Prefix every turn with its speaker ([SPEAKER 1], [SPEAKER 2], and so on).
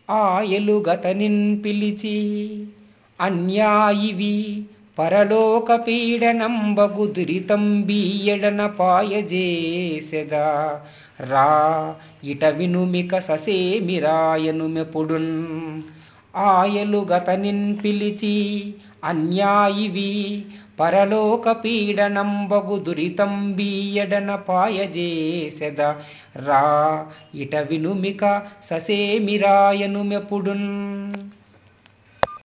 [SPEAKER 1] ఆ ఎలుగతనిన్ పిలిచి అన్యాయివి పరలోక పీడనంబగు దురితం బీయడన పాయజేసెదా రా ఇట వినుమిక ససేమిరాయను మెపుడున్ ఆయలుగతనిన్ పిలిచి అన్యాయివి పరలోక పీడనంబగు దురితం బీయడన పాయజేసెద రా ఇట వినుమిక ససేమిరాయను మెపుడున్